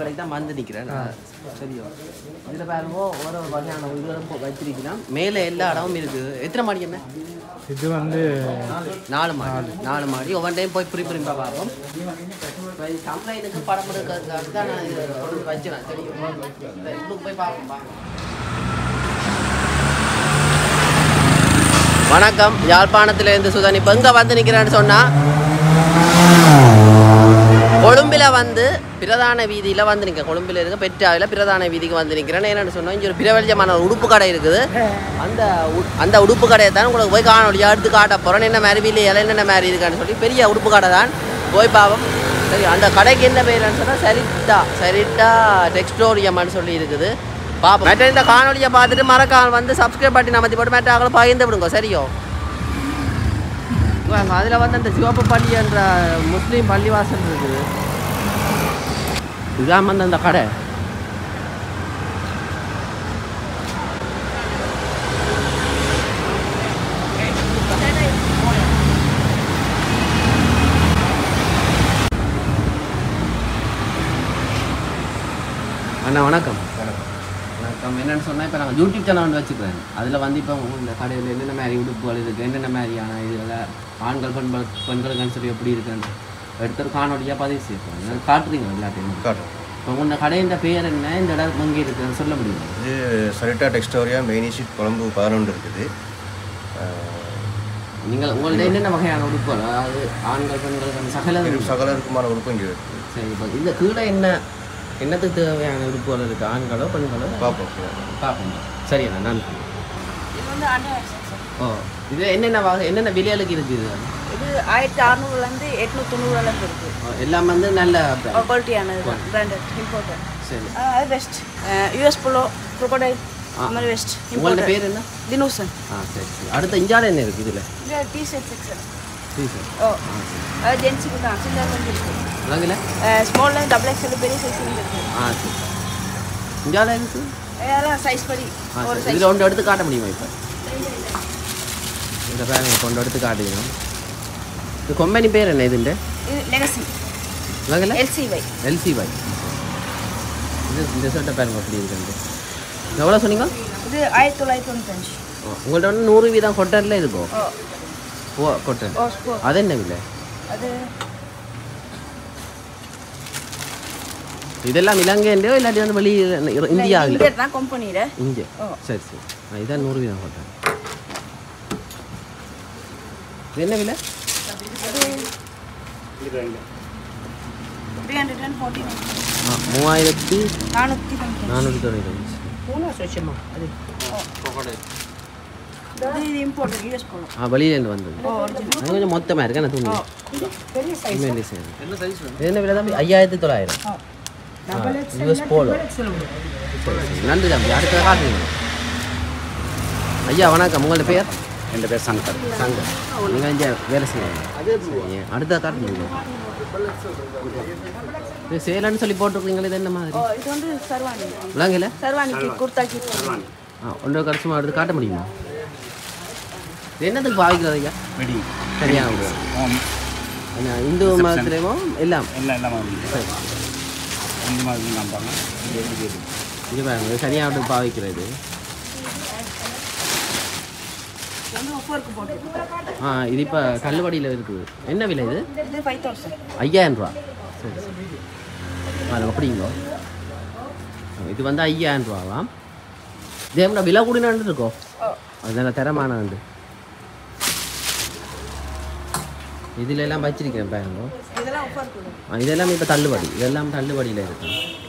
கடைக்கு தான் வந்து நிற்கிறேன் சரியோ இதில் பாருங்க ஒரு ஒரு வகையான இதுகளும் வச்சிருக்கலாம் மேலே எல்லா இடமும் இருக்குது எத்தனை மாடி என்ன இது வந்து நாலு மாடி நாலு மாடி ஒவ்வொரு டைம் போய் புரி புரிம்பா பார்ப்போம் இப்போ கம்ப்ளைண்ட்டுக்கு படம் எடுக்கிறதுக்காக தான் நான் இது கொண்டு வச்சுறேன் சரி உள்ளுக்கு போய் பார்ப்போம் வாங்க. வணக்கம் யாழ்ப்பாணத்திலேருந்து சுதன் இப்போ எங்கே வந்து நிற்கிறேன்னு சொன்னால் கொழும்பில் வந்து பிரதான வீதியில் வந்து நிற்க கொழும்பில் இருக்க பெற்றாவில் பிரதான வீதிக்கு வந்து நிற்கிறேன் என்னென்னு சொன்னால் இங்கே ஒரு பிரபலஜமான ஒரு உடுப்பு கடை இருக்குது அந்த உ- அந்த உடுப்பு கடையை தான் உங்களுக்கு போய் காணொலியாக எடுத்து காட்ட போகிறேன் என்ன மாதிரி வீதியில் என்னென்ன மாதிரி இருக்கான்னு சொல்லி பெரிய உடுப்பு கடை தான் போய் பாவம் சரி அந்த கடைக்கு என்ன பேருன்னு சொன்னால் சரிட்டா சரிட்டா டெக்ஸ்டோரியம்னு சொல்லி இருக்குது பாப்போம் மற்ற இந்த காணொலியை பார்த்துட்டு மறக்காம வந்து சப்ஸ்கிரைப் பண்ணி நம்ம போட்டு மற்ற ஆக்களும் பகிர்ந்து விடுங்க சரியோ அதில் வந்து அந்த சிவப்பு பள்ளி என்ற முஸ்லீம் பள்ளிவாசல் இருக்குது இதுதான் வந்து அந்த கடை அண்ணா வணக்கம் வணக்கம் என்னென்னு சொன்னால் இப்போ நாங்கள் யூடியூப் சேனல் ஒன்று வச்சுக்கிறேன் அதில் வந்து இப்போ இந்த கடையில் என்னென்ன மாதிரி உடுப்புகள் இருக்குது என்னென்ன மாதிரியான இதில் ஆண்கள் பெண்கள் பெண்களுக்கு சொல்லி எப்படி இருக்குன்னு எடுத்து ஒரு காணொலியாக பதிவு செய்யப்போம் எனக்கு காட்டுறீங்க எல்லாத்தையும் காட்டும் இப்போ உங்கள் கடையின் பேர் என்ன இந்த இடம் எங்கே இருக்குன்னு சொல்ல முடியுமா இது சரிட்டா டெக்ஸ்டோரியா மெயின் ஸ்ட்ரீட் கொழம்பு பதினொன்று இருக்குது நீங்கள் உங்கள்ட்ட என்னென்ன வகையான உடுப்புகள் அதாவது ஆண்கள் பெண்களுக்கு அந்த சகல இது சகலருக்குமான உறுப்பு இங்கே இருக்குது சரி இப்போ இந்த கீழே என்ன என்னத்துக்கு தேவையான உடுப்புகள் இருக்குது ஆண்களோ பெண்களோ பார்ப்போம் பார்ப்போம் சரி அண்ணா நன்றி இது வந்து அண்டர் செக்ஷன் ஓ இது என்னென்ன வகை என்னென்ன விலைகளுக்கு இருக்குது இது? இது ஆயிரத்தி அறநூறுலேருந்து எட்நூத்தி தொண்ணூறு அளவுக்கு இருக்கு ஓ, எல்லாம் வந்து நல்ல brand. குவாலிட்டியானது தான் பிராண்டட் இம்போர்ட்டட் சரி அது பெஸ்ட் யூஎஸ் போலோ crocodile ஆ. அது மாதிரி பெஸ்ட் உங்களோட பேர் என்ன தினூசன் ஆ சரி சரி அடுத்த இஞ்சால என்ன இருக்குது இதில் இது டி ஷர்ட் செக்ஷன் சரி சரி ஓ அது ஜென்ஸுக்கு தான் சின்ன இருக்கு உலகில் ஸ்மாலில் டபுள் எக்ஸ்எல் பெரிய சைஸ் இருக்கு ஆ சரி இஞ்சால இருக்குது அதெல்லாம் சைஸ் படி ஆ ஒரு சரி சைஸ் இதில் ஒன்று எடுத்து காட்ட முடியுமா இப்போ இந்த பாருங்க கொண்டு எடுத்து காட்டுகிறோம் இது கொம்பனி பேர் என்ன இதுண்டு இது லெகசி உலகில் எல்சிவை எல்சி பாய் இது இந்த ஷர்ட்டை பாருங்க அப்படி இருக்குண்டு எவ்வளோ சொன்னீங்க இது ஆயிரத்தி தொள்ளாயிரத்தி தொண்ணூத்தஞ்சு ஓ, உங்கள்ட்ட வந்து நூறு வீதம் கொட்டரில் இருக்கும் ஓ ஓ கொட்டன் ஓ ஸ்போ அது என்ன விலை அது இதெல்லாம் இலங்கையிலையோ இல்லாட்டி வந்து வெளி இந்தியாவில் இந்தியா தான் கம்பெனியில் இங்கே ஓ. சரி சரி ஆ, இதான் நூறு வீதம் கொட்டன் இது என்ன விலை three hundred and forty nine ஆ மூவாயிரத்தி நானூற்றி தொண்ணூற்றி நானூற்றி தொண்ணூத்தஞ்சு இது இது இம்போர்ட்டட் யூஎஸ் போலோ ஆ வெளியிலேருந்து வந்தது ஓ ஒரிஜினல் அது கொஞ்சம் மொத்தமாக இருக்கு அந்த துணி உண்மையிலே சரி. இது என்ன விலை தம்பி ஐயாயிரத்தி தொள்ளாயிரம் யூஎஸ் போலோ சரி சரி நன்றி தம்பி அடுத்த காட்டுங்க ஐயா வணக்கம் உங்களோட பேர் என் பேர் சங்கர் சங்கர் நீங்கள் இங்கே வேலை செய்யுங்க அடுத்த காட்டுங்க இது சேலன்னு சொல்லி போட்டிருக்கீங்களே இது என்ன மாதிரி ஓ இது வந்து சர்வாணி விளங்கல சர்வாணிக்கு குர்தாக்கு சர்வாணி ஆ ஒன்றரை கருசுமா எடுத்து காட்ட முடியுமா இது என்னத்துக்கு பாவிக்கிறது ஐயா வெடி சரியா ஒரு என்ன இந்து மதத்துலேயும் எல்லாம் எல்லாம் எல்லாம் சரி ரெண்டு மாதிரி நம்பாங்க இது பாருங்க இது சரியாக விட்டு பாவிக்கிறது இது வந்து ஒஃபருக்கு போட்டு ஆ இது இப்போ கல்லுவடியில் இருக்குது என்ன விலை இது இது ஃபைவ் தௌசண்ட் ஐயாயிரம் ரூபா சரி சரி பாருங்க அப்படிங்களோ இது வந்து ஐயாயிரம் ரூபாவாம் இதே மாதிரி விலை கூடினாண்டு இருக்கோ அது நல்ல தரமானது இதுல எல்லாம் வச்சிருக்கேன் பாருங்க இதெல்லாம் ஒஃபர் கூட ஆ, இதெல்லாம் இப்போ தள்ளுபடி இதெல்லாம் தள்ளுபடியில் இருக்கு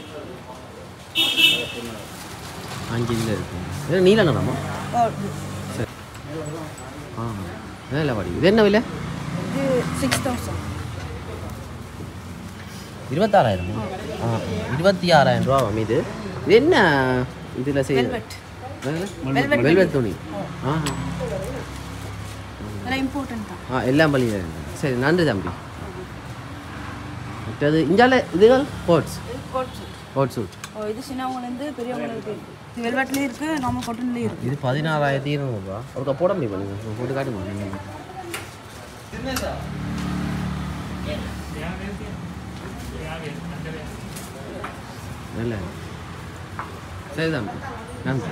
அஞ்சு இதில் இருக்கு இது நீல நிறமா ஓ ஆ நல்ல வடி இது என்ன விலை இது சிக்ஸ் தௌசண்ட் இருபத்தாறாயிரம் ஆ இருபத்தி ஆறாயிரம் ரூபா இது இது என்ன இதில் செய்ய Velvet. வெல்வெட் துணி ஆ இதெல்லாம் இம்பார்ட்டன்ட் தான் ஆ எல்லாம் பள்ளியில் இருக்கு சரி நன்றி தம்பி மற்றது இஞ்சால இதுகள் கோட்ஸ் இது கோட் சூட் கோட் சூட் ஓ இது சின்னவங்கலேருந்து பெரியவங்களுக்கு இருக்கு இது வெல்வெட்லேயும் இருக்கு நார்மல் காட்டன்லேயும் இருக்கு இது பதினாறாயிரத்தி இருநூறுபா ஒரு போட முடியுமா நீங்கள் போட்டு காட்டுமா நல்ல சரிதான் நன்றி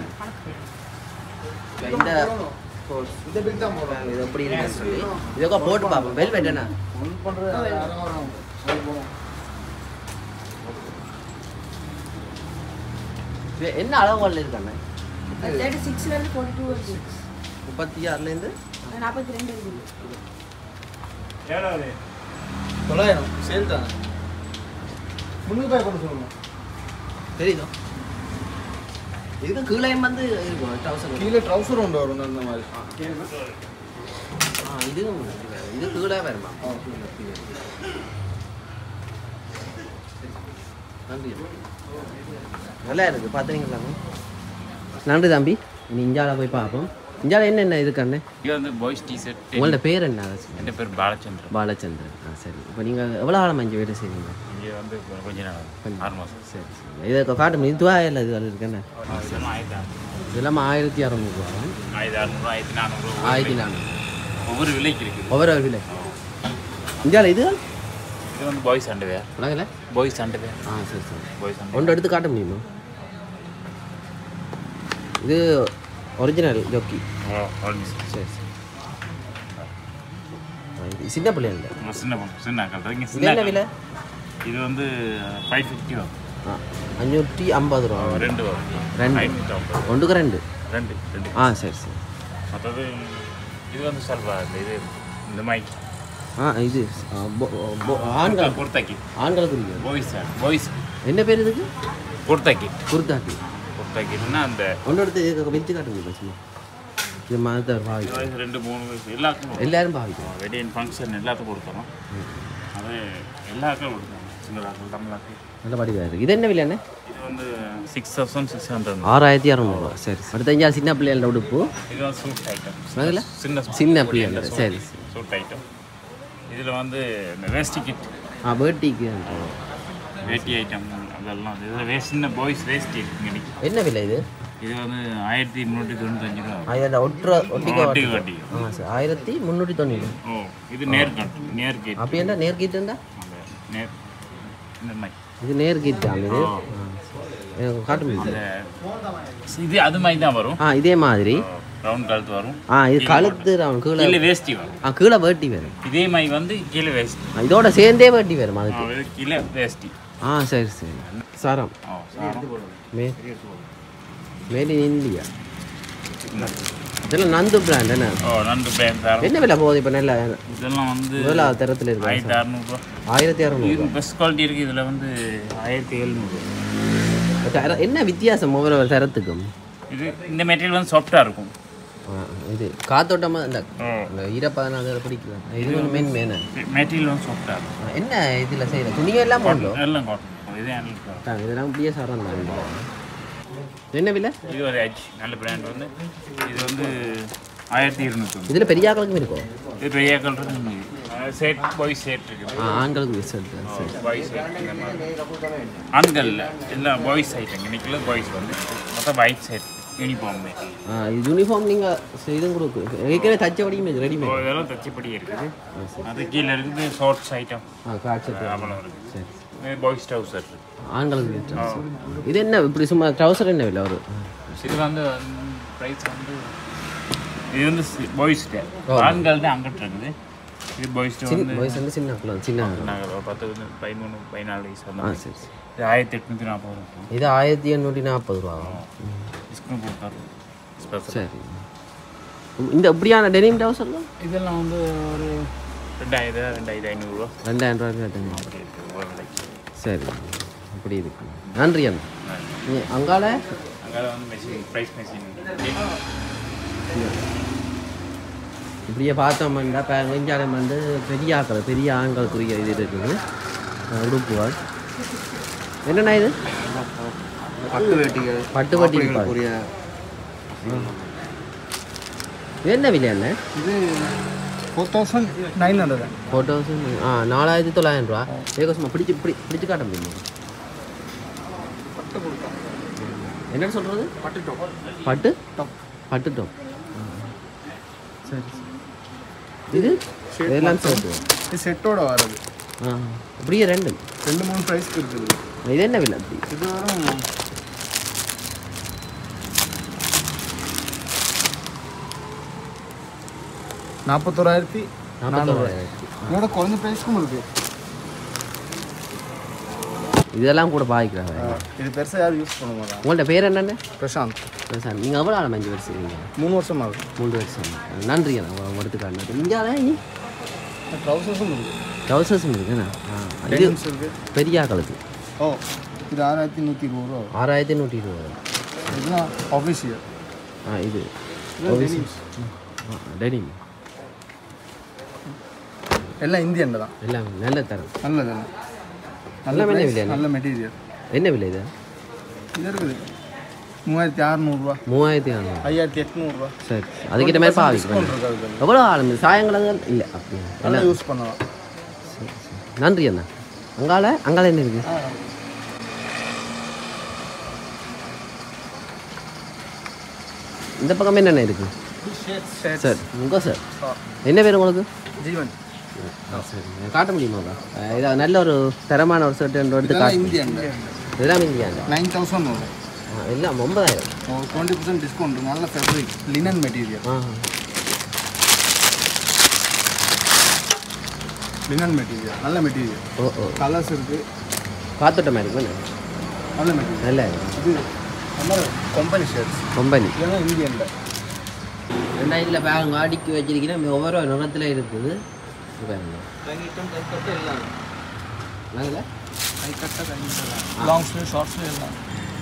இந்த இது எப்படி இருக்குன்னு சொல்லி இதொക്കെ போட்டு பார்ப்போம் வெல் வெட்டனா என்ன அளவுகள் இருக்காண்ணே தேர்ட்டி சிக்ஸ்லேருந்து ஃபார்ட்டி டூ வருது முப்பத்தி ஆறுலேருந்து நாற்பத்தி ரெண்டு இருக்குது தொள்ளாயிரம் சேல் தான் முந்நூறுபாய் கொண்டு சொல்லணும் தெரியுதோ இதுக்கு கீழையும் வந்து இருக்கும் ட்ரௌசர் கீழே ட்ரௌசர் உண்டு வரும் அந்த மாதிரி ஆ இதுவும் இது கீழே வருமா நன்றி நல்லா இருக்கு பார்த்துறீங்களா நன்றி தம்பி இனி இஞ்சால போய் பார்ப்போம் இஞ்சால என்னென்ன இருக்குண்ணே இது வந்து பாய்ஸ் டிஷர்ட் உங்களோட பேர் என்ன என் பேர் பாலச்சந்திரன் பாலச்சந்திரன் ஆ சரி இப்போ நீங்கள் எவ்வளோ காலம் அஞ்சு வேலை செய்வீங்க இங்கே வந்து ஒரு கொஞ்ச நாள் ஆறு மாதம் சரி சரி இதை காட்டும் இதுவா இல்லை இது இருக்குண்ணே ஆயிரத்தி இதெல்லாம் ஆயிரத்தி அறநூறுவா ஆயிரத்தி அறுநூறு ஆயிரத்தி நானூறு ஆயிரத்தி நானூறு ஒவ்வொரு விலைக்கு இருக்குது ஒவ்வொரு விலை இந்தியாவில் இது இது வந்து பாய்ஸ் அண்டர்வேர் உலகில் பாய்ஸ் அண்டர்வேர் ஆ சரி சரி பாய்ஸ் அண்டர் ஒன்று எடுத்து காட்ட முடியுமா இது ஒரிஜினல் ஜோக்கி சரி சரி ஆ, இது சின்ன பிள்ளைங்க இல்லை சின்ன பொண்ணு சின்ன கல்றீங்க இது என்ன விலை இது வந்து ஃபைவ் ஃபிஃப்டி வரும் ஆ அஞ்சூற்றி ஐம்பது ரூபா ரெண்டு வரும் ரெண்டு ஐநூற்றி ஐம்பது ஒன்றுக்கு ரெண்டு ரெண்டு ரெண்டு ஆ சரி சரி மற்றது இது வந்து சல்வா இந்த இது இந்த மைக் ஆ இது ஆ, பொ- பொ- ஆண்கள் குர்தாக்கி ஆண்களுக்கு இருக்குது பாய்ஸ் பாய்ஸ் என்ன பேர் இதுக்கு குர்தாக்கி குர்தாக்கி குர்தாக்கின்னா அந்த ஒன்று எடுத்து இதுக்கு வித்து காட்ட முடியுமா சும்மா இது மதத்தை பாவிக்கும் வயசு ரெண்டு மூணு வயசு எல்லாத்துக்கும் எல்லாரும் பாவிக்கும் வெட்டிங் ஃபங்க்ஷன் எல்லாத்துக்கும் கொடுத்தோம் அது எல்லாருக்கும் கொடுத்தோம் சின்னதாக்கள் தமிழாக்கள் நல்ல படிவாக இருக்குது இது என்ன விலைண்ணே இது வந்து சிக்ஸ் தௌசண்ட் சிக்ஸ் ஹண்ட்ரட் ஆறாயிரத்தி அறநூறுவா சரி அடுத்த அஞ்சா சின்ன பிள்ளைகளோட உடுப்பு இது வந்து சூட் ஐட்டம் அதில் சின்ன சின்ன பிள்ளைகள் சரி சரி சூட் ஐட்டம் இதில் வந்து இந்த வேஸ்டி கிட் ஆ பேர்ட்டிக்கு வேட்டி ஐட்டம் அதெல்லாம் இதில் வே சின்ன பாய்ஸ் வேஸ்டி இருக்குங்க இன்னைக்கு என்ன விலை இது இது வந்து ஆயிரத்தி முந்நூற்றி தொண்ணூத்தஞ்சு ரூபா ஆயிரம் ஒற்ற ஒட்டிக்க வட்டி வட்டி ஆ சரி ஆயிரத்தி முந்நூற்றி தொண்ணூறு ஓ இது நேர் கட் நேர் கேட் அப்படி என்ன நேர் கீட்டு இருந்தா அந்த நேர் இந்த மாதிரி இது நேர் கீட்டு இது ஆ, சரி. எனக்கு காட்ட முடியும் இது அது மாதிரி தான் வரும் ஆ இதே மாதிரி ரவுண்ட் கழுத்து வரும் ஆ இது கழுத்து அவன் கீழே கீழே வேஷ்டி வரும் ஆ கீழே வேட்டி வரும் இதே மாதிரி வந்து கீழே வேஷ்டி ஆ, இதோட சேர்ந்தே வேட்டி வரும் அதுக்கு ஆ, இது கீழே வேஷ்டி ஆ சரி சரி சாரம் ஓ சாரம். மே மேட் இன் இந்தியா இதெல்லாம் நந்து பிராண்ட் என்ன ஓ நண்டு பிராண்ட் சாரம் என்ன விலை போகுது இப்போ நல்ல இதெல்லாம் வந்து முதலாவது தரத்தில் இருக்கு ஆயிரத்தி அறநூறுபா ஆயிரத்தி அறநூறு இது பெஸ்ட் குவாலிட்டி இருக்குது இதில் வந்து ஆயிரத்தி எழுநூறு தர- என்ன வித்தியாசம் ஒவ்வொரு தரத்துக்கும் இது இந்த மெட்டீரியல் வந்து சாஃப்டாக இருக்கும் ஆ, இது காத்தோட்டமாக இந்த ஓ இந்த ஈரப்பதம் அதில் பிடிக்கலாம் இது வந்து மெயின் மேன மெட்டீரியல் வந்து சாஃப்டாக இருக்கும் என்ன இதில் செய்யல துணியும் எல்லாம் போடணும் எல்லாம் காட்டன் இதே handle cotton. இதெல்லாம் இப்படியே சாரம் என்ன விலை இது ஒரு எட்ஜ் நல்ல பிராண்ட் வந்து இது வந்து ஆயிரத்தி இருநூற்றி இதில் பெரிய ஆக்களுக்கும் இருக்கும் இது பெரிய கலர் செட் பாய் செட் இருக்குது ஆ ஆண்களுக்கு ரிசல்ட் சரி பாய்ஸ் இந்த மாதிரி ஆண்களில் எல்லாம் பாய்ஸ் ஐட்டம் இன்னைக்குள்ள பாய்ஸ் வந்து மொத்தம் ஒயிட் செட் யூனிஃபார்ம் ஆ இது யூனிஃபார்ம் நீங்கள் இதுவும் கொடுக்கு ஏற்கனவே தச்சபடியும் இது ரெடிமேட் இதெல்லாம் தச்சுப்படி இருக்குது அது கீழே இருக்குது ஷார்ட்ஸ் ஐட்டம் ஆ காட்சட் அவ்வளோ இருக்குது சரி பாய்ஸ் ட்ரௌசர் ஆண்களுக்கு trousers. இது என்ன இப்படி சும்மா ட்ரௌசர் என்ன விலை ஒரு இது வந்து ப்ரைஸ் வந்து இது வந்து பாய்ஸ் ஆண்கள் தான் அங்கிட்டு இருக்குது இது பாய்ஸ் சின்ன வந்து வயசு வந்து சின்ன பிள்ளை சின்ன நாங்கள் ஒரு பத்து வந்து பதிமூணு பதினாலு வயசு அந்த ஆ மாதிரி. சரி சரி இது ஆயிரத்தி எட்நூற்றி நாற்பது இருக்கும் இது ஆயிரத்தி எண்ணூற்றி நாற்பது ரூபா டிஸ்கவுண்ட் கொடுத்தாரு ஸ்பெஷல் சரி இந்த இப்படியான டெனிம் ட்ரௌசர்லாம் இதெல்லாம் வந்து ஒரு ரெண்டாயிரம் ரெண்டாயிரத்தி ஐநூறுரூவா ரெண்டாயிரம் ரூபாய் கேட்டேன் அப்படி இருக்குது ஒரு விலைக்கு சரி இப்படி இருக்கு நன்றி அண்ணா நீ அங்கால அங்கே வந்து மெஷின் ப்ரைஸ் மெஷின் இப்படியே பார்த்தோம்னா இப்போ வெஞ்சாலம் வந்து பெரிய ஆக்கள் பெரிய ஆண்களுக்குரிய இது இருக்குது அஹ் உடுப்புகள் என்னண்ணா இது பட்டு வேட்டிகள் பட்டு வட்டி மாப்பிள்ளைகளுக்குரிய இது என்ன விலை அண்ணே இது four thousand nine hundred four thousand ஆ நாலாயிரத்தி தொள்ளாயிரம் ரூபா ஏகோசமா பிடிச்சி பிடி பிடிச்சு காட்ட முடியுமா என்னன்னு சொல்கிறது பட்டு டாப் பட்டு டாப் பட்டு டாப் சரி சரி இது இதெல்லாம் சேர்த்து இது செட்டோட வர்றது ஆ அப்படியே ரெண்டு ரெண்டு மூணு ப்ரைஸ்க்கு இருக்குது இது என்ன விலை இது வரும் நாற்பத்தோராயிரத்தி நாற்பத்தோராயிரத்தி இதோட குறைஞ்ச ப்ரைஸ்க்கும் இருக்கு இதெல்லாம் கூட பாதிக்கிறாங்க இது பெருசாக யாரும் யூஸ் பண்ண மாட்டாங்க உங்கள்ட்ட பேர் என்னென்ன பிரசாந்த் சார் நீங்கள் எவ்வளோ ஆள் அஞ்சு வருஷம் இருக்கீங்க மூணு வருஷமா இருக்கு மூன்று வருஷம் நன்றி அண்ணா எடுத்துக்காட்டு இங்கே நீ ட்ரௌசர்ஸும் இருக்கு ட்ரௌசர்ஸும் இருக்குண்ணா ஆ இது டெனிம்ஸ் இருக்கு பெரிய ஆக்களுக்கு ஓ இது ஆறாயிரத்தி நூற்றி இருபது ரூபா வரும். ஆறாயிரத்தி நூற்றி இருபது இதுதான் ஆஃபீஷியல் ஆ இது டெனிம்ஸ் டெனிம் எல்லாம் இந்தியன் தான் எல்லாம் நல்ல தரம் நல்லது நல்ல எல்லாம் என்ன price, விலை? நல்ல மெட்டீரியல் என்ன விலை இது இது இருக்குது மூவாயிரத்தி அறநூறுவா மூவாயிரத்தி நானூறு ஐயாயிரத்தி எட்நூறுரூவா சரி அதுக்கிட்ட மாதிரி பாவி டிஸ்கவுண்ட் இருக்கு அதுக்கு எவ்வளோ ஆளுங்க சாயங்காலம் இல்லை அப்படியா நல்லா யூஸ் பண்ணலாம் நன்றி அண்ணா அங்கால அங்கால என்ன இருக்கு இந்த பக்கம் என்னென்ன இருக்கு சார் உங்க சார் என்ன பேர் உங்களுக்கு ஜீவன் சரி காட்ட முடியுமாக்கா இதாக நல்ல ஒரு தரமான ஒரு ஷர்ட் எடுத்து இதெல்லாம் காட்டு இந்தியன் இதெல்லாம் இந்தியாண்டா நைன் தௌசண்ட் வரும் எல்லாம் ஒன்பதாயிரம் ஒரு டுவெண்ட்டி பர்சன்ட் டிஸ்கவுண்ட் நல்ல ஃபேப்ரிக் லினன் மெட்டீரியல் ஆ லினன் மெட்டீரியல் நல்ல மெட்டீரியல் ஓ ஓ கலர்ஸ் இருக்கு காத்தோட்டமாக இருக்குண்ணே நல்ல மெட்டீரியல் நல்லா இது நம்ம கம்பெனி ஷர்ட்ஸ் கம்பெனி இதெல்லாம் இந்தியன்ல ரெண்டாயிரத்தில் பாருங்க அடுக்கி வச்சிருக்கிறேன் ஒவ்வொரு நிறத்தில் இருக்குது இது பாருங்க நல்ல லாங் ஸ்லீவ் ஷார்ட் ஸ்லீவ் எல்லாம்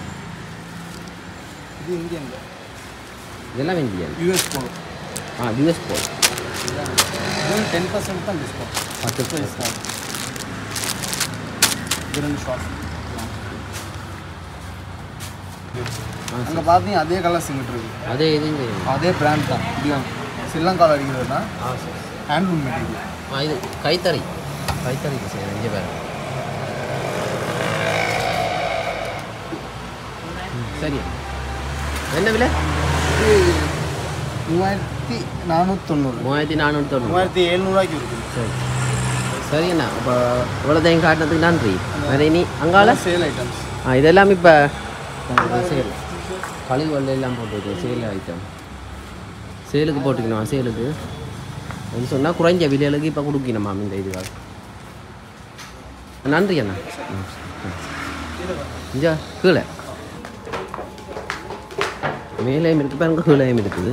இது இந்தியன்ல இதெல்லாம் இந்தியா யூஎஸ் போலும் ஆ யூஎஸ் போல் இது டென் பர்சன்ட் தான் டிஸ்கவுண்ட் பத்து டிஸ்கவுண்ட் இது ரெண்டு ஷார்ட் அங்கே பார்த்தீங்க அதே கலர் சிங்கிட்டு இருக்கு அதே இது இங்கே அதே பிராண்ட் தான் இது ஸ்ரீலங்காவில் அடிக்கிறதுனா ஆ சரி ஹேண்ட்லூம் மெட்டீரியல் ஆ இது கைத்தறி கைத்தறி சார் இங்கே பாருங்க ம், சரி என்ன விலை இது மூவாயிரத்தி நானூற்றொண்ணூறு மூவாயிரத்தி நானூற்றி தொண்ணூறு மூவாயிரத்தி எழுநூறுவாய்க்கு இருக்குது சரி சரிண்ணா இப்போ இவ்வளோதையும் காட்டினதுக்கு நன்றி வேற இனி அங்கால சேல் ஐட்டம்ஸ் ஆ இதெல்லாம் இப்போ சேல் கழிவு வெள்ளை எல்லாம் போட்டு சேல் ஐட்டம் சேலுக்கு போட்டுக்கணும் சேலுக்கு அது சொன்னால் குறைஞ்ச விலைகளுக்கு இப்போ கொடுக்கணுமா இந்த இதுவாக நன்றி அண்ணா ம், ம். இஞ்சா கீழே மேலேயும் இருக்கு பாருங்க கீழேயும் இருக்குது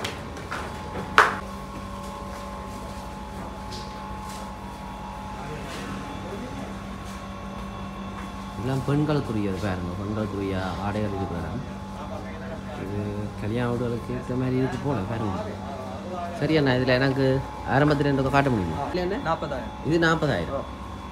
எல்லாம் பெண்களுக்குரியது பாருங்க பெண்களுக்குரிய ஆடைகள் இது பாருங்க இது கல்யாண வீடுகளுக்கு ஏற்ற மாதிரி இருக்கு போல பாருங்க சரி அண்ணா இதில் எனக்கு ஆரம்பத்தில் எனக்கு காட்ட முடியுமா இல்லைண்ணா நாற்பதாயிரம் இது நாற்பதாயிரம்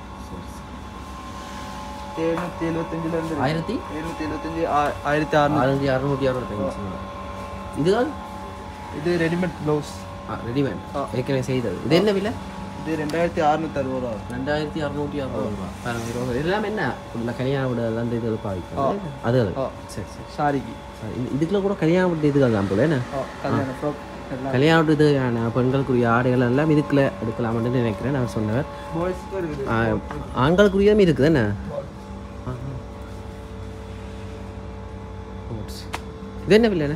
எழுநூற்றி எழுபத்தஞ்சிலேருந்து ஆயிரத்தி எழுநூற்றி எழுபத்தஞ்சி ஆயிரத்தி அறநூறு ஆயிரத்தி அறுநூற்றி அறுபத்தஞ்சு இதுதான் இது ரெடிமேட் ப்ளவுஸ் ரெடிமேட் ஏற்கனவே செய்தது இது என்ன விலை இது ரெண்டாயிரத்தி அறுநூத்தி அறுபது ரூபா ரெண்டாயிரத்தி அறுநூற்றி அறுபது ரூபா பாருங்க இருபது இதெல்லாம் என்ன உள்ள கல்யாண வீடு அந்த இது பாவிக்கும் ஆ. அது அது ஆ. சரி சரி சாரிக்கு சரி. இது- இதுக்குள்ள கூட கல்யாண வீட்டு இதுகள் தான் போல என்ன கல்யாண ஃப்ராக் எல்லாம் கல்யாண வீட்டு இதுக்கான பெண்களுக்குரிய ஆடைகள் எல்லாம் இதுக்குள்ள எடுக்கலாம்னு நினைக்கிறேன் நான் சொன்னவர் பாய்ஸ்க்கும் இருக்குது ஆ, ஆண்களுக்குரியதும் இருக்குது என்ன இது என்ன விலைண்ணே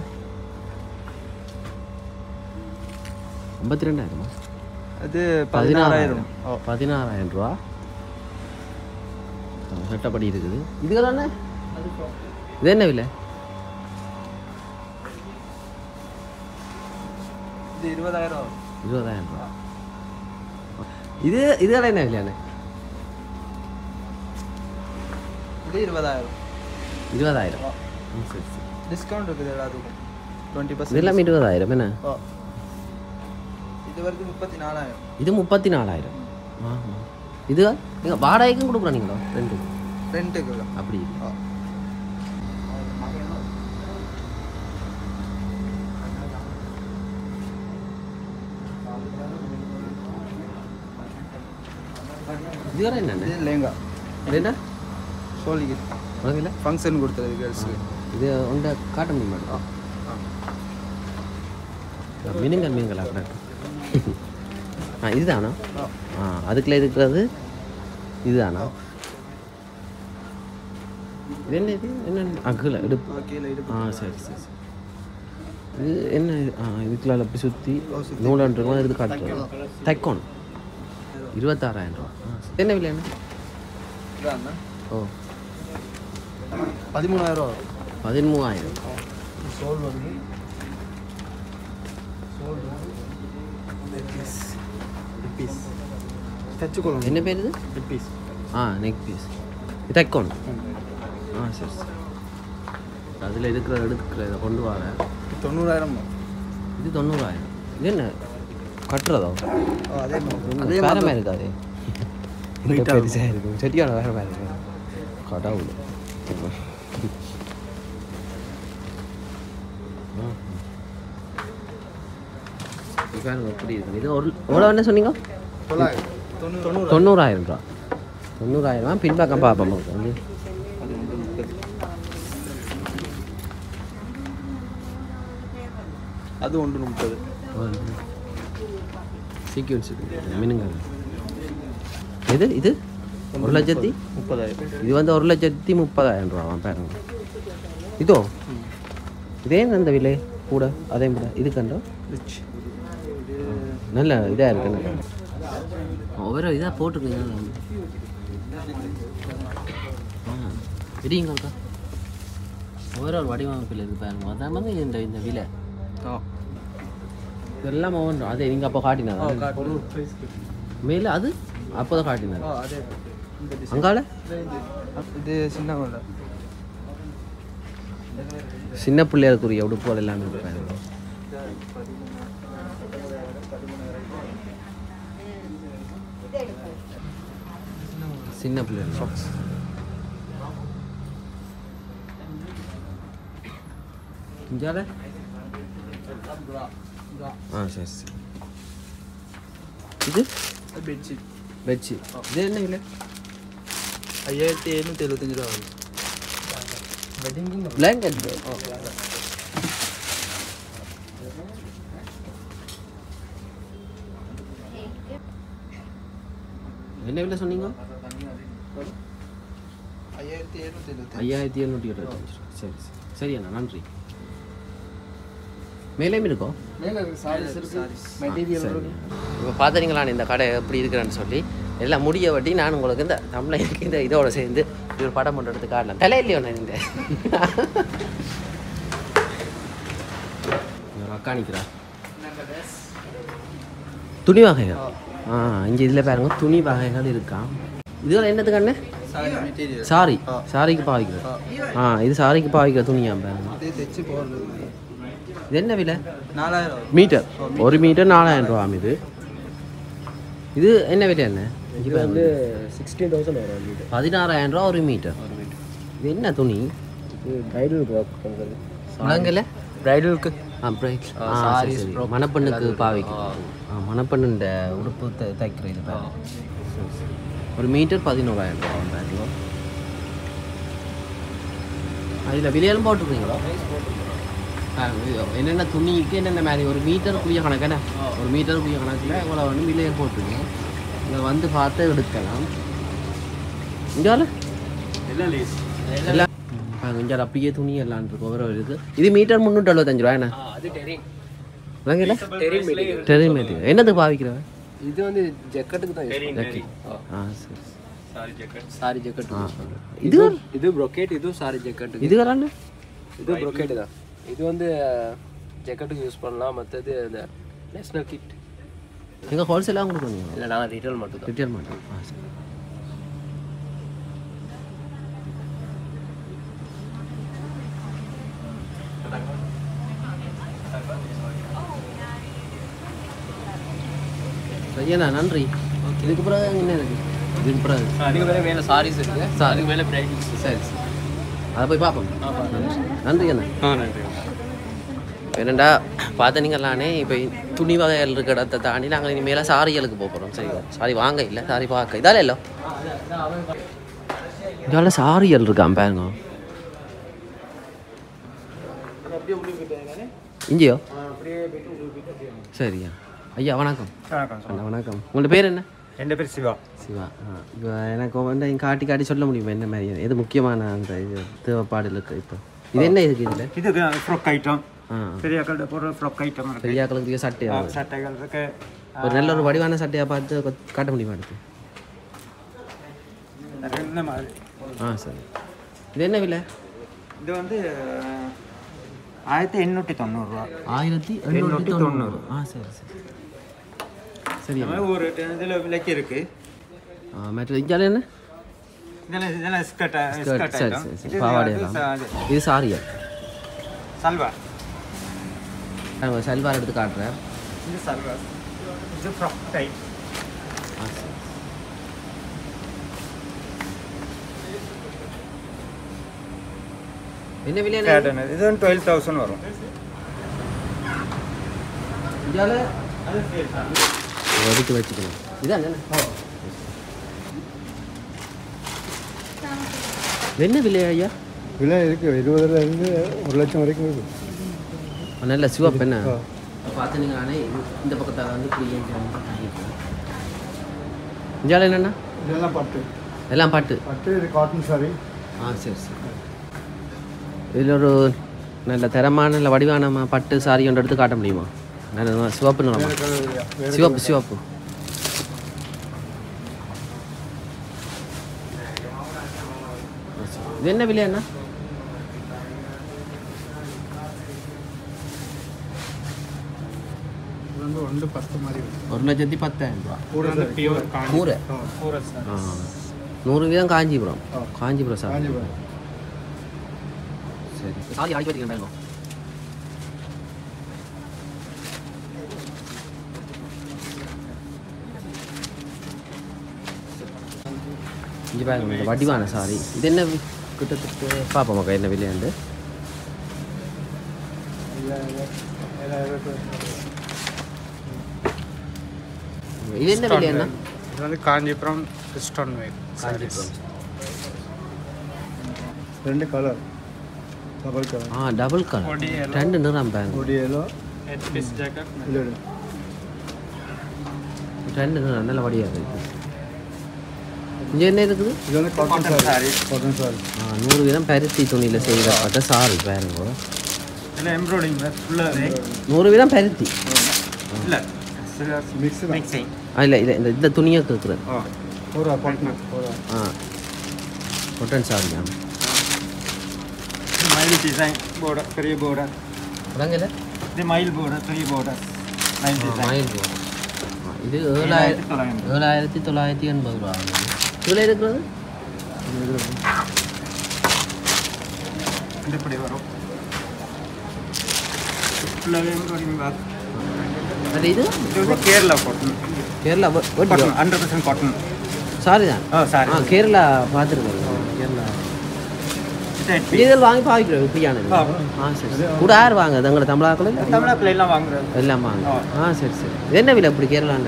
ஐம்பத்தி ரெண்டாயிரமா அது பதினாறாயிரம் பதினாறாயிரம் ரூபா சட்டப்படி இருக்குது இதுகள் என்ன இது என்ன விலை இது இருபதாயிரம் இருபதாயிரம் ரூபா இது இதுகள் என்ன விலையாண்ணே இது இருபதாயிரம் இருபதாயிரம் ம், சரி சரி டிஸ்கவுண்ட் இருக்குது எல்லாத்துக்கும் டுவெண்ட்டி இதெல்லாம் இருபதாயிரம் என்ன இது வரைக்கும் முப்பத்தி நாலாயிரம் இது முப்பத்தி நாலாயிரம் ஆஹா. இது நீங்கள் வாடகைக்கும் கொடுக்குறோம் நீங்களோ ரெண்டு ரெண்டுக்கு அப்படி இது வேற என்னண்ணே இது லேங்கா இது என்ன சோழிக்கு உனக்கு இல்லை ஃபங்க்ஷன் கொடுத்தது கேர்ள்ஸுக்கு இது உண்ட காட்ட முடியுமா மீனுங்கள் மீன்களா கணக்கு ஆ இதுதானா ஆ அதுக்குள்ள இருக்கிறது இதுதானா இது என்ன இது என்ன அகல இடுப்பு கீழே இடுப்பு ஆ சரி சரி சரி இது என்ன இது? ஆ இதுக்குள்ள அப்படி சுற்றி நூலாண்டு இருக்கும் எடுத்து காட்டுறோம் தைக்கோன் இருபத்தாறாயிரம் ரூபா ஆ, சரி. என்ன விலை என்ன இதாண்ணா ஓ பதிமூணாயிரம் ரூபா வரும் பதிமூவாயிரம் சோல் வருது சோல் பீஸ் பீஸ் தச்சுக்கொள்ளும் என்ன பேர் இது பீஸ் ஆ நெக் பீஸ் இது தைக்கோன் ஆ சரி சரி அதில் இருக்கிற எடுக்கிற இதை கொண்டு வரேன் தொண்ணூறாயிரம் வரும். இது தொண்ணூறாயிரம் இது என்ன கட்டுறதோ ஓ, அதே மாதிரி அதே வேற மாதிரி மாதிரி இருக்காது Weight ஆகும். பெருசாக இருக்கும் செடியோட வேற மாதிரி இருக்கும் கடவுள் பாருங்க எப்படி இருக்கு இது ஒரு எவ்வளோ என்ன சொன்னீங்க தொள்ளாயிரம் தொண்ணூறு தொண்ணூறாயிரம் ரூபா தொண்ணூறாயிரம் பின்பக்கம் பார்ப்போம் வந்து அது ஒன்று முப்பது சீக்வன்ஸ் மினுங்க இது இது ஒரு லட்சத்தி முப்பதாயிரம் இது வந்து ஒரு லட்சத்தி முப்பதாயிரம் ரூபா பாருங்க இதோ இதே அந்த விலை கூட அதே கூட இது கண்டோ ரிச் நல்ல இதாக இருக்கு நல்ல ஒவ்வொரு இதாக போட்டிருக்கீங்க இடிங்கக்கா ஒவ்வொரு ஒரு வடிவமைப்பில் இருக்கு பாருங்க அதான் வந்து இந்த இந்த விலை இதெல்லாம் ஒவ்வொன்றும் அதே நீங்கள் அப்போ காட்டினா மேலே அது அப்போ தான் காட்டினார் அதே இந்த டிசைன் அங்கால இது சின்ன கொண்டை சின்ன பிள்ளைகளுக்குரிய உடுப்புகள் எல்லாமே இருக்கு பாருங்க சின்ன பிள்ளைகள் சாக்ஸ் இஞ்சால ஆ சரி சரி இது பெட்ஷீட் பெட்ஷீட் இது என்ன இல்லை ஐயாயிரத்தி எழுநூற்றி எழுபத்தஞ்சு ரூபா வரும் பிளாங்கெட் என்ன விலை சொன்னீங்க ஐயாயிரத்தி எழுநூற்றி எழுபத்தஞ்சு ஐயாயிரத்தி எழுநூற்றி இருபத்தஞ்சு ரூபா சரி சரி சரி அண்ணா நன்றி மேலேயும் இருக்கோ மேலே இருக்கு சாரீஸ் இருக்கு மெட்டீரியல் இருக்கு இப்போ பார்த்துறீங்களா இந்த கடை எப்படி இருக்கிறேன்னு சொல்லி எல்லாம் முடிய வட்டி நான் உங்களுக்கு இந்த தமிழனுக்கு இந்த இதோட சேர்ந்து இது ஒரு படம் ஒன்று எடுத்து காட்டலாம் தலையிலையோ நான் இந்த இங்க ஒரு அக்கா நிற்கிறா துணி வகைகள் ஆ இங்கே இதில் பாருங்க துணி வகைகள் இருக்கான் இதுல என்னத்துக்கு அண்ணே சாரி மெட்டீரியல் சாரி சாரிக்கு பாவிக்கிறது ஆ இது சாரிக்கு பாவிக்கிற துணியா பாருங்க இதே தைச்சு போடுறது இது என்ன விலை நாலாயிரம் வரும் மீட்டர் ஒரு மீட்டர் நாலாயிரம் ரூபாம் இது இது என்ன விலை என்ன இது வந்து சிக்ஸ்டீன் தௌசண்ட் வரும் வீடு பதினாறாயிரம் ரூபா ஒரு மீட்டர் இது என்ன துணி இது கைடல் ஒர்க் பண்ணுறது முழங்கல ப்ரைடலுக்கு ஆ பிரைட் ஆ சரி சரி மணப்பெண்ணுக்கு பாவிக்கும் ஆ மணப்பெண்ணு இந்த உடுப்பு த- தைக்கிற இது பாரு சரி, சரி. ஒரு மீட்டர் பதினோராயிரம் ரூபா பாருங்க அதில் விலையெல்லாம் போட்டுருக்கீங்களா ஆ, இது என்னென்ன துணிக்கு என்னென்ன மாதிரி ஒரு மீட்டருக்குரிய கணக்கு என்ன ஒரு மீட்டருக்குரிய கணக்கில் இவ்வளோ வந்து விலையை போட்டுருங்க இதை வந்து பார்த்து எடுக்கலாம் இங்கே எல்லாம் இங்கே அப்படியே துணி எல்லாம் இருக்கு ஒவ்வொரு இருக்கு இது மீட்டர் முந்நூற்றி எழுபத்தஞ்சு ரூபா என்ன விளங்கல டெரின் மெட்டீரியல் என்னதுக்கு பாவிக்கிறவ இது வந்து ஜக்கெட்டுக்கு தான் ஜக்கி ஆ சரி சாரி ஜக்கெட் ஆ இது இது ப்ரொக்கேட் இது சாரி ஜக்கெட் இது வரான்னு இது ப்ரொக்கேட் தான் இது வந்து ஜக்கெட்டுக்கு யூஸ் பண்ணலாம் மற்றது இந்த நேஷனல் கிட் எங்கள் ஹோல்சேலாக கொடுக்குறீங்க இல்லை நான் ரீட்டைல் மட்டும் தான் ரிட்டர்ன் மட்டும் ஆ சரி சரியாண்ணா நன்றி இதுக்கு பிறகு என்ன இருக்கு இதுக்கு பிறகு அதுக்கு மேலே மேலே சாரீஸ் இருக்கு Saree. அதுக்கு மேலே பிரைட்ஸ் சரி சரி அதை போய் பார்ப்போம் நன்றி அண்ணா ஆ நன்றி என்னண்டா பார்த்தனீங்களானே இப்போ துணி வகைகள் இருக்க இடத்தை தாண்டி நாங்கள் இனிமேல் சாரிகளுக்கு போக போகிறோம் சரி சாரி வாங்க இல்லை சாரி பார்க்க இதால இல்லை இதால சாரிகள் இருக்கான் பாருங்க இங்கேயோ சரியா ஐயா வணக்கம் அண்ணா வணக்கம் உங்களோட பேர் என்ன എൻ്റെ പേര് ശിവ சிவா ஆ இப்போ எனக்கு வந்து இங்க காட்டி காட்டி சொல்ல முடியுமா என்ன மாதிரி எது முக்கியமான அந்த இது தேவைப்பாடு இருக்கு இப்போ இது என்ன இருக்கு இதில் இது ஃப்ரொக் ஐட்டம் ஆ பெரிய கல்ல போடுற ஃப்ரொக் ஐட்டம் இருக்கு பெரியாக்களுக்கு சட்டையா சட்டைகள் இருக்கு ஒரு நல்ல ஒரு வடிவான சட்டையாக பார்த்து கொ- காட்ட முடியுமா எடுத்து இந்த மாதிரி ஆ சரி இது என்ன விலை இது வந்து ஆயிரத்தி எண்ணூற்றி தொண்ணூறுரூவா ஆயிரத்தி எண்ணூற்றி தொண்ணூறு ஆ சரி சரி சரி இந்த மாதிரி ஒரு இதில் விலைக்கு இருக்கு ஆ மற்ற இஞ்சால என்ன இதெல்லாம் இதெல்லாம் ஸ்கர்ட் ஸ்கர்ட் சரி ஐட்டம் சரி சரி இது பாவாடை வந்து எல்லாம் ச- அது இது சாரியா சல்வார் நான் ஒரு சல்வார் எடுத்து காட்டுறேன் இது சல்வார் இது ஃப்ராக் டைப் ஆ சரி என்ன விலை என்ன பேட்டர்ன் இது வந்து டுவெல் தௌசண்ட் வரும் இந்தியால ஒதுக்கி வச்சுக்கணும் இதான் என்ன விலை ஐயா விலை இருக்கு இருபதுல இருந்து ஒரு லட்சம் வரைக்கும் இருக்கு நல்ல சிவப்பு என்ன பார்த்துனீங்க நானே இந்த பக்கத்தால் வந்து இப்படி இந்தியாவில் என்னென்னா இதெல்லாம் பட்டு எல்லாம் பாட்டு பட்டு இது காட்டன் சாரி ஆ சரி சரி இதில் ஒரு நல்ல தரமான நல்ல வடிவான ம- பட்டு சாரி ஒன்று எடுத்து காட்ட முடியுமா நல்ல சிவப்பு நிறமா சிவப்பு சிவப்பு இது என்ன விலை அண்ணா வந்து ஒன்று பத்து மாதிரி வரும். ஒரு லட்சத்தி பத்தாயிரம் ரூபா கூட சாரி. கூரை ஆ, ஆ நூறு வீதம் காஞ்சிபுரம் ஆ. காஞ்சிபுரம் சார் காஞ்சிபுரம் சரி சாரி அழைச்சி வச்சுக்கிறேன் இங்கே பாருங்க இந்த வடிவான சாரி இது என்ன வி- கிட்டத்தட்ட பார்ப்போம் மக்கா என்ன விலையாண்டு இது என்ன விலை என்ன இது வந்து காஞ்சிபுரம் கிறிஸ்டன் வேர் காஞ்சிபுரம் ரெண்டு கலர் டபுள் கலர் ஆ டபுள் கலர் ரெண்டு நிறம் பாருங்க ஒடியலோ ஜாக்கெட் இல்லை ரெண்டு நிறம் நல்ல வடிவாக இருக்குது இங்கே என்ன இருக்குது இது வந்து காட்டன் சாரி காட்டன் சாரி ஆ, நூறு வீதம் பருத்தி துணியில் செய்யப்பட்ட சாரி பாருங்க இல்லை எம்ப்ராய்டிங் ஃபுல்லாகவே நூறு வீதம் பருத்தி இல்லை மிக்ஸ் தான் மிக்சிங் ஆ இல்லை இல்லை இந்த இந்த துணியை கேட்குறது ஓ பூரா காட்டன் பூரா ஆ கொட்டன் சாரி தான் மயில் டிசைன் போர்டர் பெரிய போர்டர் உடங்கல இது மயில் போர்டர் பெரிய போர்டர் மயில் டிசைன் மயில் போகும் இது ஏழாயிரத்தி தொள்ளாயிரம் ஏழாயிரத்தி தொள்ளாயிரத்தி எண்பது ரூபா ஆகுது இதில் இருக்கிறது இது இப்படி வரும் ஃபுல்லாகவே எம்ப்ராய்டிங் ஒர்க் அது இது இது வந்து Kerala cotton Kerala cotton hundred percent cotton sari தான் ஓ சாரி ஆ கேரளா பார்த்துருக்கேன் கேரளா இதெல்லாம் வாங்கி பாவிக்கிறோம் இப்படியானது ஆ. ஆ சரி சரி கூட யார் வாங்க எங்களை தமிழாக்கள் இல்லை தமிழ்நாட்டில் எல்லாம் வாங்குறது எல்லாம் வாங்க ஆ சரி சரி இது என்ன விலை இப்படி கேரளாண்ட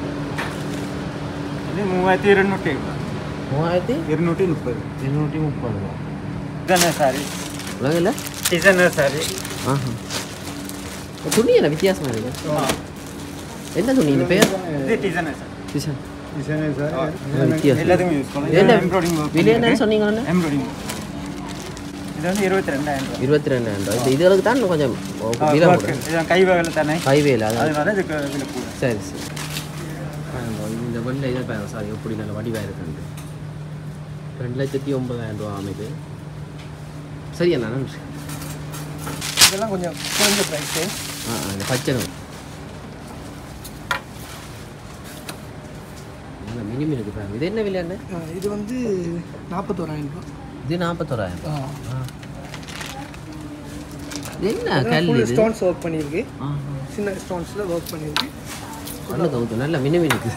இது மூவாயிரத்தி இருநூற்றி மூவாயிரத்தி இருநூற்றி முப்பது இருநூற்றி முப்பது ரூபா டிசைனர் சாரி உலகில் டிசைனர் சாரி ஆஹா துணி என்ன வித்தியாசமா இருக்கு என்ன துணி இந்த பேர் இது டிசைனர் சாரி டிசைன் டிசைனே சார் வித்தியாசம் எல்லாத்துக்கும் யூஸ் இது என்ன பண்ணலாம் எம்ப்ராய்டிங் ஒர்க் விலை என்ன சொன்னீங்க எம்ப்ராய்டிங் இது வந்து இருபத்தி ரெண்டாயிரம் ரூபாய் இருபத்தி ரெண்டாயிரம் ரூபாய் இது இதுகளுக்கு தான் கொஞ்சம் விலை work. கூட இது கை வேலை தானே ஹைவேல அது அதனால இதுக்கு விலை கூட சரி சரி பாருங்க, இது இந்த வெள்ளை இதை பாருங்க சாரி எப்படி நல்ல வடிவாக இருக்குது ரெண்டு லட்சத்தி ஒன்பதாயிரம் ரூபா அமைது சரி அண்ணா நன்றி இதெல்லாம் கொஞ்சம் குறைஞ்ச ப்ரைஸு ஆ ஆ, இந்த பச்சை நிறம். நல்ல மினிமம் இருக்கு பாருங்க இது என்ன விலையாண்ணே இது வந்து நாற்பத்தோராயிரம் ரூபா இது நாற்பத்தோராயிரம் ஆ. இது என்ன கல் ஃபுல் இது ஸ்டோன்ஸ் ஒர்க் பண்ணியிருக்கு ஆ சின்ன ஸ்டோன்ஸில் ஒர்க் பண்ணியிருக்கு கண்ணு கவுத்து நல்ல மினுமி இருக்குது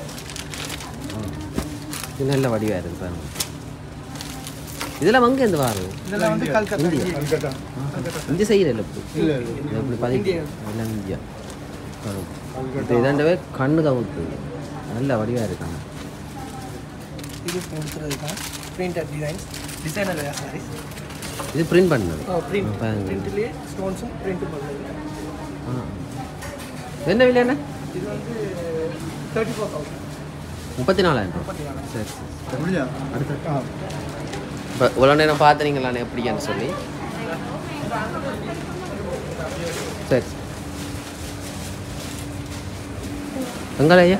இது நல்ல வடிவாக இருக்குது பாருங்க இதெல்லாம் வங்க எந்த வாரம் இதெல்லாம் வந்து கல்கத்தா இந்தியா கல்கட்டா இந்திய சைடில் இல்லை இப்போ இல்லை இல்லை இது எப்படி பதிக்கு எல்லாம் இந்தியா இப்போ இதாண்டவே கண்ணு கவுத்து நல்ல வடிவாக இருக்காங்க இது கொடுத்துறது தான் பிரிண்டட் டிசைன்ஸ் டிசைனர் சாரீஸ் இது பிரிண்ட் பண்ணது பிரிண்ட் பாருங்க பிரிண்ட்லேயே ஸ்டோன்ஸும் பிரிண்ட் பண்ணுறது ஆ என்ன விலை என்ன இது வந்து தேர்ட்டி ஃபோர் தௌசண்ட் முப்பத்தி நாலாயிரம் ரூபா சரி சரி முடிஞ்சா அடுத்து ஆ இப்போ இவ்வளோ நேரம் பார்த்துறீங்களாண்ணே எப்படின்னு சொல்லி சரி எங்கள ஐயா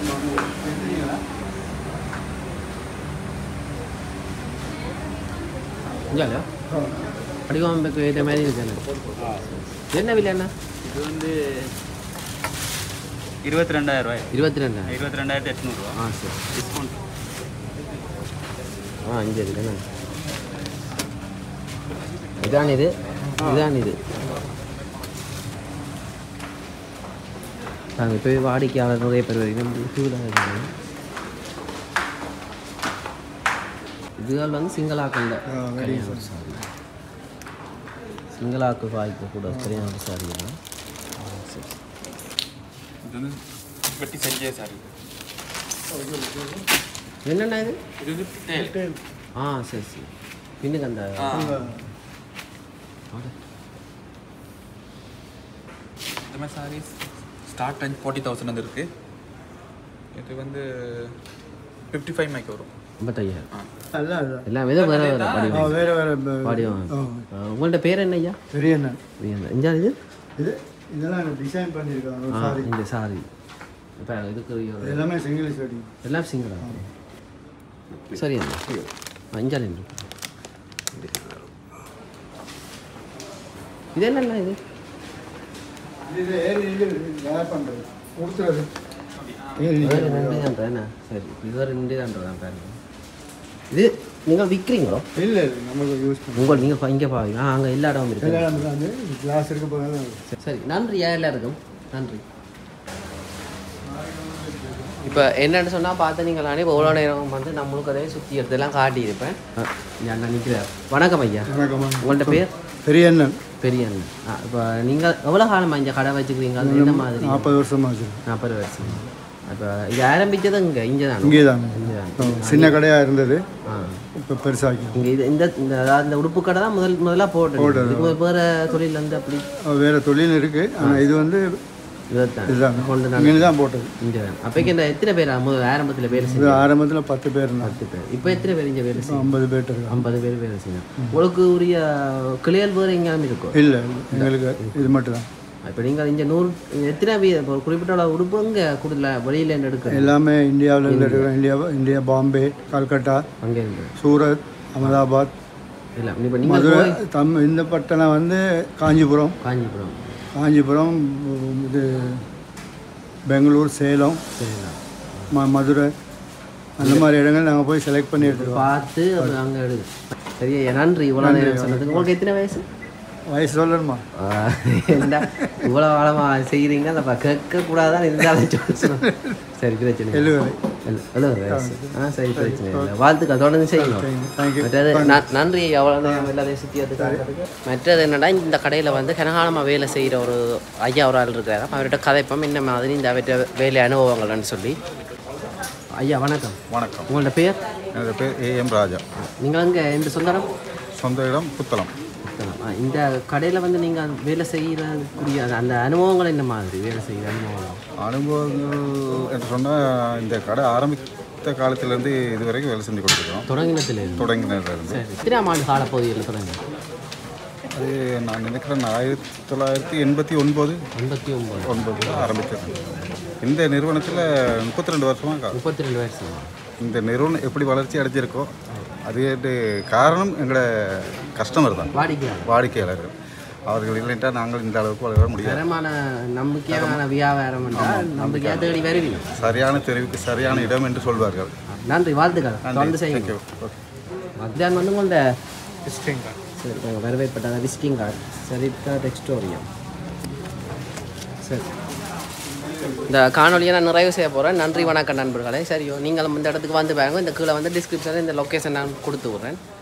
இங்கேயா அடிவாம்பக்கு ஏற்ற மாதிரி இருக்கு என்ன விலை என்ன இது வந்து இருபத்தி ரெண்டாயிரம் ரூபாய் இருபத்தி ரெண்டாயிரம் இருபத்தி ரெண்டாயிரத்தி எட்நூறுவா ஆ சரி டிஸ்கவுண்ட் ஆ இங்கே இருக்குண்ணே இதான் இது இதான் இது நாங்கள் இப்போ வாடிக்கையாளர் நிறைய பேர் வரைக்கும் டூவில் இருக்காங்க இதுகள் வந்து சிங்களாக்கல்ல கல்யாணம் சாரி சிங்களாக்கு வாய்ப்பு கூட கல்யாணம் சாரி தான் இது வந்து வெட்டி செஞ்சே சாரி என்னென்ன இது இது வந்து டேல் ஆ சரி சரி பின்னுக்கு அந்த ஆடு. இந்த மாதிரி saris start and forty thousand வந்து இருக்குது இது வந்து ஃபிஃப்டி ஃபைவ் மைக்கு வரும் ஐம்பத்தையாயிரம் அல்ல அல்ல எல்லாம் வித வேற வேற ஆ, படிவம் வேற வேற ப- படிவம் ஆ, உங்கள்ட்ட பேர் என்ன ஐயா பெரிய என்ன இஞ்சா இது இது இதெல்லாம் டிசைன் பண்ணியிருக்காங்க ஆ சாரி இந்த சாரி இப்போ இதுக்கு ஒரு- எல்லாமே சிங்கிள் வெட்டிங் எல்லாம் சிங்கிளா சரி அண்ணா ஆ இஞ்சா நின்று இது என்னண்ணா இது இது ஏறி நின்று வேர் பண்ணுறது கொடுத்துறது ஏறி வேறு நின்று ரெண்டு தான்றா என்ன சரி இது வேறு ரெண்டு தான்றா பாருங்க இது நீங்கள் விற்கிறீங்களோ இல்லை இல்லை நமக்கு யூஸ் பண்ண உங்கள் நீங்கள் இங்கே பாருங்க ஆ அங்கே எல்லா இடமும் இருக்கு எல்லாம் வந்து கிளாஸ் இருக்க போதாலும் சரி, சரி நன்றி எல்லாருக்கும் நன்றி இப்போ என்னன்னு சொன்னால் பார்த்து நீங்கள் நானே இப்போ எவ்வளோ நேரம் வந்து நம்மளுக்கு அதே சுற்றி எடுத்தெல்லாம் காட்டியிருப்பேன் நான் நினைக்கிறேன் வணக்கம் ஐயா வணக்கம்மா உங்கள்ட்ட பேர் பெரிய அண்ணன் பெரிய அண்ணன் ஆ இப்போ நீங்கள் எவ்வளோ காலமாக இங்கே கடை வச்சுக்கிறீங்க அது என்ன மாதிரி நாற்பது வருஷமா வச்சு நாற்பது வருஷம் இப்போ இது ஆரம்பிச்சது இங்கே இங்கே தான் இங்கே தாங்க இங்கே தான் சின்ன கடையாக இருந்தது ஆ இப்போ பெருசாக்கி இங்கே இது இந்த இந்த அதாவது இந்த உடுப்பு கடை தான் முதல் முதலாக போட்டு இதுக்கு வேறு தொழில் வந்து அப்படி வேறு தொழில் இருக்குது ஆனால் இது வந்து இதுதான் இதுதான் கொண்டு நான் இங்கே தான் போட்டது இங்கே தான் அப்போக்கு இந்த எத்தனை பேர் முதல் ஆரம்பத்தில் வேலை இது செஞ்சு ஆரம்பத்தில் பத்து பேர் இருந்தாங்க பத்து பேர் இப்போ எத்தனை பேர் இங்கே வேலை செய்யும் ஐம்பது பேர் இருக்காங்க ஐம்பது பேர் வேலை செய்யணும் உங்களுக்கு உரிய கிளியல் வேறு எங்கேயாலும் இருக்கும் இல்லை எங்களுக்கு இது மட்டும் தான் இப்போ நீங்கள் இங்கே நூறு எத்தனை வீ இப்போ ஒரு குறிப்பிட்ட அளவு உடுப்பு இங்கே கொடுக்கல வெளியில் இருந்து எடுக்க எல்லாமே இந்தியாவில் இருந்து எடுக்கிறோம் இந்தியா இந்தியா பாம்பே கல்கட்டா அங்கே இருந்து சூரத் அகமதாபாத் இல்லை இப்போ நீங்கள் மதுரை தம் இந்த பட்டணம் வந்து காஞ்சிபுரம் காஞ்சிபுரம் காஞ்சிபுரம் இது பெங்களூர் சேலம் சரிங்களா ம மதுரை அந்த மாதிரி இடங்கள் நாங்கள் போய் செலக்ட் பண்ணி எடுத்துருவோம் பார்த்து அப்புறம் அங்கே எடு சரியா நன்றி இவ்வளோ நேரம் சொன்னதுக்கு உங்களுக்கு எத்தனை வயசு வயசு சொல்லணுமா என்ன இவ்வளோ ஆழமாக செய்கிறீங்க அதை கேட்க கூடாதான் இருந்தாலும் சொல்லுங்க சரி பிரச்சனை இல்லை. எழுபது எழு- எழுபது வயசு ஆ சரி பிரச்சனை இல்லை வாழ்த்துக்கள் தொடர்ந்து செய்யணும் தேங்க்யூ மற்றது ந- நன்றி எவ்வளோ நேரம் எல்லாத்தையும் சுற்றி எடுத்துக்காட்டுறதுக்கு மற்றது என்னடா இந்த கடையில் வந்து கனகாலமாக வேலை செய்கிற ஒரு ஐயா ஒரு ஆள் இருக்கிறாரு அப்ப அவர்கிட்ட கதைப்போம் இந்த மாதிரி இந்த அவர்கிட்ட வேலை அனுபவங்கள்னு சொல்லி ஐயா வணக்கம் வணக்கம் உங்களோட பேர் என்னோட பேர் ஏ எம் ராஜா நீங்கள் அங்கே எந்த சொந்தரம் சொந்த இடம் புத்தளம் ஆ, இந்த கடையில் வந்து நீங்கள் வேலை செய்கிறக்கூடிய அந்த அனுபவங்கள் என்ன மாதிரி வேலை செய்கிற அனுபவம் அனுபவங்கள் என்று சொன்னால் இந்த கடை ஆரம்பித்த காலத்திலேருந்து இது வரைக்கும் வேலை செஞ்சு கொடுத்துருக்கோம் தொடங்கினத்தில் இருந்து தொடங்கினதுலேருந்து சரி எத்தனாம் ஆண்டு காலப்பகுதியில் தொடங்கி அது நான் நினைக்கிறேன் ஆயிரத்தி தொள்ளாயிரத்தி எண்பத்தி ஒன்பது எண்பத்தி ஒம்பது ஒன்பதில் ஆரம்பித்தது இந்த நிறுவனத்தில் முப்பத்தி ரெண்டு வருஷமாக முப்பத்தி ரெண்டு வயசு இந்த நிறுவனம் எப்படி வளர்ச்சி அடைஞ்சிருக்கோ அதுக்கு காரணம் எங்களோட கஸ்டமர் தான் வாடிக்கையாளர் வாடிக்கையாளர்கள் அவர்கள் இல்லைன்ட்டா நாங்கள் இந்த அளவுக்கு வளர முடியாது தரமான நம்பிக்கையான வியாபாரம் என்றால் நம்பிக்கையாக தேடி வருவீங்க சரியான தெரிவுக்கு சரியான இடம் என்று சொல்வார்கள் நன்றி வாழ்த்துக்கள் தொடர்ந்து செய்யுங்க ஓகே மத்தியானம் வந்து உங்களோட விசிட்டிங் கார்டு சரி உங்கள் வரவேற்பட்ட விசிட்டிங் கார்டு சரித்தா டெக்ஸ்டோரியம் சரி இந்த காணொலியை நான் நிறைவு செய்ய போகிறேன் நன்றி வணக்கம் நண்பர்களே சரியோ நீங்களும் இந்த இடத்துக்கு வந்து பாருங்க இந்த கீழே வந்து டிஸ்கிரிப்ஷனில் இந்த லொக்கேஷன் நான் கொடுத்து விட்றேன்